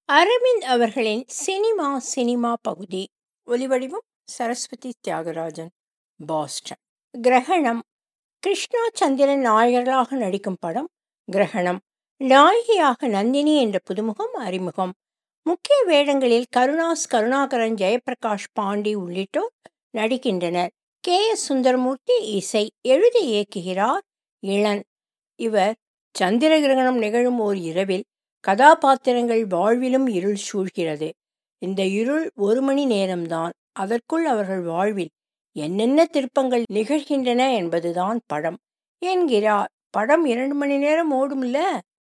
அரவிந்த் அவர்களின் cinema cinema பகுதி ஒலிவடிவம் சரஸ்வதி தியாகராஜன் பாஸ்டன் கிரகணம் கிருஷ்ணா சந்திரன் நாயகர்களாக நடிக்கும் படம் கிரகணம் நாயகியாக நந்தினி என்ற புதுமுகம் அறிமுகம் முக்கிய வேடங்களில் கருணாஸ் கருணாகரன் ஜெயபிரகாஷ் பாண்டி உள்ளிட்டோர் நடிக்கின்றனர் கே எஸ் சுந்தரமூர்த்தி இசை எழுதி இயக்குகிறார் இளன் இவர் சந்திர கிரகணம் நிகழும் ஓர் இரவில் கதாபாத்திரங்கள் வாழ்விலும் இருள் சூழ்கிறது இந்த இருள் ஒரு மணி நேரம்தான் அதற்குள் அவர்கள் வாழ்வில் என்னென்ன திருப்பங்கள் நிகழ்கின்றன என்பதுதான் படம் என்கிறார் படம் இரண்டு மணி நேரம் ஓடும்ல